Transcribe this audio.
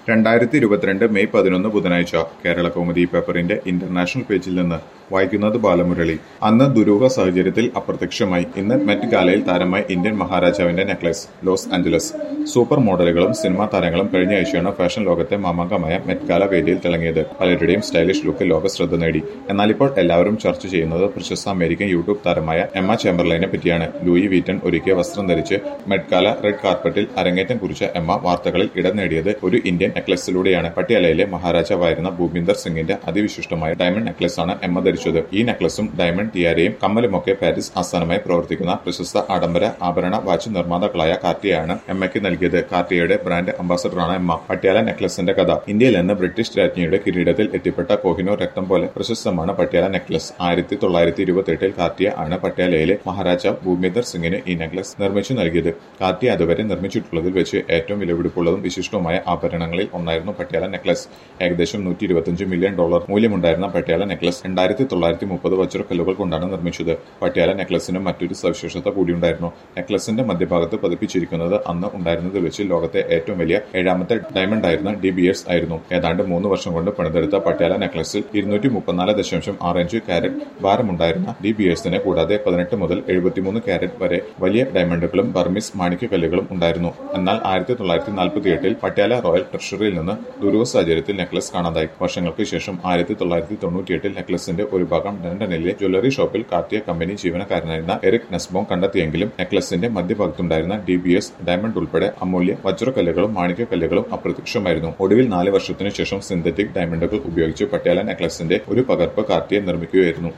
രണ്ടായിരത്തി ഇരുപത്തിരണ്ട് മെയ് പതിനൊന്ന് ബുധനാഴ്ച കേരള കൗമുദി പേപ്പറിന്റെ ഇന്റർനാഷണൽ പേജിൽ നിന്ന് വായിക്കുന്നത് ബാലമുരളി അന്ന് ദുരൂഹ സാഹചര്യത്തിൽ അപ്രത്യക്ഷമായി ഇന്ന് മെറ്റ് ഗാലയിൽ താരമായി ഇന്ത്യൻ മഹാരാജാവിന്റെ നെക്ലസ് ലോസ് ആഞ്ചലസ് സൂപ്പർ മോഡലുകളും സിനിമാ താരങ്ങളും കഴിഞ്ഞ ആഴ്ചയാണ് ഫാഷൻ ലോകത്തെ മാമാങ്കമായ മെറ്റ് ഗാല വേദിയിൽ തിളങ്ങിയത് പലരുടെയും സ്റ്റൈലിഷ് ലുക്ക് ലോക ശ്രദ്ധ നേടി എന്നാൽ ഇപ്പോൾ എല്ലാവരും ചർച്ച ചെയ്യുന്നത് പ്രശസ്ത അമേരിക്കൻ യൂട്യൂബ് താരമായ എമ്മ ചേംബർലൈനെ പറ്റിയാണ് ലൂയി വീറ്റൺ ഒരുക്കിയ വസ്ത്രം ധരിച്ച് മെറ്റ് ഗാല റെഡ് കാർപ്പറ്റിൽ അരങ്ങേറ്റം കുറിച്ച എമ്മ വാർത്തകളിൽ ഇടം നേടിയത് ഒരു ഇന്ത്യൻ നെക്ലസിലൂടെയാണ് പട്ടിയാലയിലെ മഹാരാജാവായിരുന്ന ഭൂപിന്ദർ സിംഗിന്റെ അതിവിശിഷ്ടമായ ഡയമണ്ട് നെക്ലസ് ആണ് എമ്മ ധരിച്ചത് ഈ നെക്ലസും ഡയമണ്ട് ടിയാരയും കമ്മലുമൊക്കെ പാരീസ് ആസ്ഥാനമായി പ്രവർത്തിക്കുന്ന പ്രശസ്ത ആഡംബര ആഭരണ വാച്ച് നിർമ്മാതാക്കളായ കാർട്ടിയാണ് എമ്മയ്ക്ക് നൽകിയത് കാർട്ടിയയുടെ ബ്രാൻഡ് അംബാസഡറാണ് എമ്മ പട്യാല നെക്ലസിന്റെ കഥ ഇന്ത്യയിൽ നിന്ന് ബ്രിട്ടീഷ് രാജ്ഞിയുടെ കിരീടത്തിൽ എത്തിപ്പെട്ട കോഹിനൂർ രക്തം പോലെ പ്രശസ്തമാണ് പട്യാല നെക്ലസ് ആയിരത്തി തൊള്ളായിരത്തി ഇരുപത്തി എട്ടിൽ കാർട്ടിയ ആണ് പട്യാലയിലെ മഹാരാജ ഭൂമിന്ദർ സിംഗിന് ഈ നെക്ലസ് നിർമ്മിച്ചു നൽകിയത് കാർട്ടിയ അതുവരെ നിർമ്മിച്ചിട്ടുള്ളതിൽ വെച്ച് ഏറ്റവും വിലപിടിപ്പുള്ളതും വിശിഷ്ടവുമായ ആഭരണങ്ങളിൽ ഒന്നായിരുന്നു പട്യാല നെക്ലസ് ഏകദേശം നൂറ്റി ഇരുപത്തിയഞ്ച് മില്യൺ ഡോളർ മൂല്യമുണ്ടായിരുന്ന പട്യാല നെക്ലസ് രണ്ടായിരത്തി തൊള്ളായിരത്തി മുപ്പത് വജ്രക്കല്ലുകൾ കൊണ്ടാണ് നിർമ്മിച്ചത് പട്യാല നെക്ലസിന് മറ്റൊരു സവിശേഷത കൂടിയുണ്ടായിരുന്നു നെക്ലസിന്റെ മധ്യഭാഗത്ത് പതിപ്പിച്ചിരിക്കുന്നത് അന്ന് ഉണ്ടായിരുന്നതിൽ വെച്ച് ലോകത്തെ ഏറ്റവും വലിയ ഏഴാമത്തെ ഡയമണ്ട് ആയിരുന്ന ഡി ബി എസ് ആയിരുന്നു ഏതാണ്ട് മൂന്ന് വർഷം കൊണ്ട് പണിതെടുത്ത പട്യാല നെക്ലസിൽ ഇരുന്നൂറ്റി മുപ്പത്തിനാല് ദശാംശം ആറ് അഞ്ച് കാരറ്റ് ഭാരമുണ്ടായിരുന്ന ഡി ബി എസിന് കൂടാതെ പതിനെട്ട് മുതൽ എഴുപത്തിമൂന്ന് കാരറ്റ് വരെ വലിയ ഡയമണ്ടുകളും ബർമിസ് മാണിക്യക്കല്ലുകളും ഉണ്ടായിരുന്നു എന്നാൽ ആയിരത്തി തൊള്ളായിരത്തി നാൽപ്പത്തി എട്ടിൽ പട്യാല റോയൽ ട്രഷറിയിൽ നിന്ന് ദുരൂഹ സാഹചര്യത്തിൽ നെക്ലസ് കാണാതായി വർഷങ്ങൾക്ക് ശേഷം ആയിരത്തി തൊള്ളായിരത്തി തൊണ്ണൂറ്റിയെട്ടിൽ നെക്ലസിന്റെ ഒരു ഭാഗം ലണ്ടനിലെ ജ്വല്ലറി ഷോപ്പിൽ കാർട്ടിയ കമ്പനി ജീവനക്കാരനായിരുന്ന എറിക് നെസ്ബോം കണ്ടെത്തിയെങ്കിലും നെക്ലസിന്റെ മധ്യഭാഗത്തുണ്ടായിരുന്ന ഡി ബി എസ് ഡയമണ്ട് ഉൾപ്പെടെ അമൂല്യ വജ്രക്കല്ലുകളും മാണിക്യക്കല്ലുകളും അപ്രത്യക്ഷമായിരുന്നു ഒടുവിൽ നാല് വർഷത്തിനു ശേഷം സിന്തറ്റിക് ഡയമണ്ടുകൾ ഉപയോഗിച്ച് പട്യാല നെക്ലസിന്റെ ഒരു പകർപ്പ് കാർട്ടിയ നിർമ്മിക്കുകയായിരുന്നു